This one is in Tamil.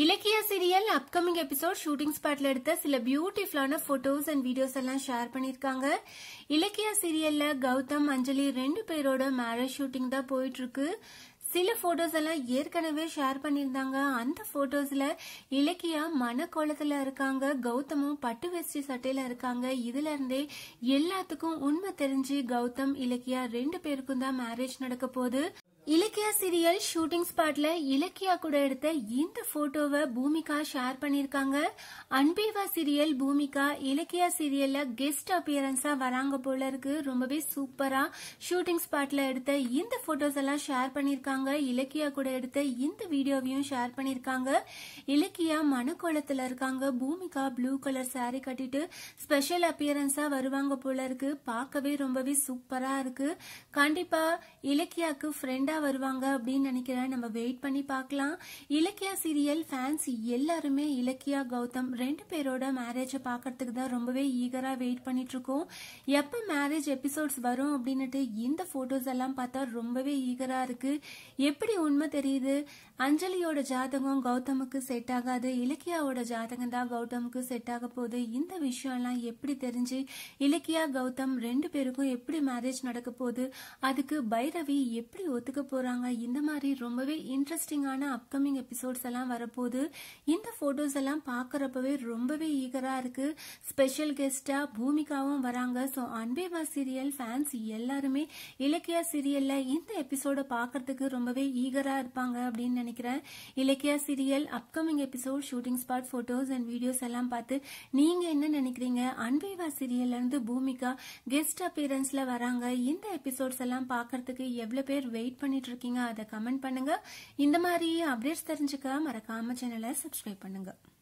இலக்கிய சீரியல் அப்கமிங் எபிசோட் ஷூட்டிங் ஸ்பாட்ல எடுத்த சில பியூட்டிஃபுல்லான போட்டோஸ் அண்ட் வீடியோஸ் எல்லாம் ஷேர் பண்ணிருக்காங்க இலக்கிய சீரியல்ல கௌதம் அஞ்சலி ரெண்டு பேரோட மேரேஜ் ஷூட்டிங் தான் போயிட்டு இருக்கு சில போட்டோஸ் எல்லாம் ஏற்கனவே ஷேர் பண்ணியிருந்தாங்க அந்த போட்டோஸ்ல இலக்கியா மனக்கோலத்துல இருக்காங்க கௌதமும் பட்டு வேஷ்டி சட்டையில இருக்காங்க இதுல இருந்தே எல்லாத்துக்கும் உண்மை தெரிஞ்சு கௌதம் இலக்கியா ரெண்டு பேருக்கும் தான் மேரேஜ் நடக்க போகுது இலக்கியா சீரியல் ஷூட்டிங் ஸ்பாட்ல இலக்கியா கூட எடுத்த இந்த போட்டோவை பூமிகா ஷேர் பண்ணிருக்காங்க அன்பேவா சீரியல் பூமிகா இலக்கியா சீரியல்ல கெஸ்ட் அப்பியரன்ஸா வராங்க போல இருக்கு ரொம்பவே சூப்பரா ஷூட்டிங் ஸ்பாட்ல எடுத்த இந்த போட்டோஸ் எல்லாம் ஷேர் பண்ணிருக்காங்க இலக்கியா கூட எடுத்த இந்த வீடியோவையும் ஷேர் பண்ணிருக்காங்க இலக்கியா மனக்கோலத்துல இருக்காங்க பூமிகா ப்ளூ கலர் saree கட்டிட்டு ஸ்பெஷல் அப்பியரன்ஸா வருவாங்க போல இருக்கு பார்க்கவே ரொம்பவே சூப்பரா இருக்கு கண்டிப்பா இலக்கியாக்கு ஃப்ரெண்டா வருவாங்க அப்படின்னு நினைக்கிறேன் நம்ம வெயிட் பண்ணி பார்க்கலாம் இலக்கியா சீரியல் ஃபேன்ஸ் எல்லாருமே இலக்கியா கௌதம் ரெண்டு பேரோட மேரேஜை பார்க்கறதுக்கு தான் ரொம்பவே ஈகரா வெயிட் பண்ணிட்டு இருக்கோம் எப்ப மேரேஜ் எபிசோட்ஸ் வரும் அப்படின்னுட்டு இந்த போட்டோஸ் எல்லாம் பார்த்தா ரொம்பவே ஈகரா இருக்கு எப்படி உண்மை தெரியுது அஞ்சலியோட ஜாதகம் கௌதமுக்கு செட் ஆகாது இலக்கியாவோட ஜாதகம் தான் கௌதமுக்கு செட் ஆக போகுது இந்த விஷயம் எல்லாம் எப்படி தெரிஞ்சு இலக்கியா கௌதம் ரெண்டு பேருக்கும் எப்படி மேரேஜ் நடக்க போகுது அதுக்கு பைரவி எப்படி ஒத்துக்க போறாங்க இந்த மாதிரி ரொம்பவே இன்ட்ரெஸ்டிங்கான அப்கமிங் எபிசோட்ஸ் எல்லாம் வரப்போகுது இந்த போட்டோஸ் எல்லாம் பார்க்கறப்பவே ரொம்பவே ஈகரா இருக்கு ஸ்பெஷல் கெஸ்டா பூமிகாவும் வராங்க ஸோ அன்பேவா சீரியல் ஃபேன்ஸ் எல்லாருமே இலக்கியா சீரியல்ல இந்த எபிசோட பார்க்கறதுக்கு ரொம்பவே ஈகரா இருப்பாங்க அப்படின்னு நினைக்கிறேன் Ilakkiya serial upcoming episode shooting spot photos and videos எல்லாம் பார்த்து நீங்க என்ன நினைக்கிறீங்க அன்பேவா சீரியல்ல இருந்து பூமிகா கெஸ்ட் அப்பியரன்ஸ்ல வராங்க இந்த எபிசோட்ஸ் எல்லாம் பார்க்கறதுக்கு எவ்வளவு பேர் வெயிட் பண்ணிட்டு இருக்கீங்க அதை கமெண்ட் பண்ணுங்க இந்த மாதிரி அப்டேட்ஸ் தெரிஞ்சுக்க மறக்காம சேனலை சப்ஸ்கிரைப் பண்ணுங்க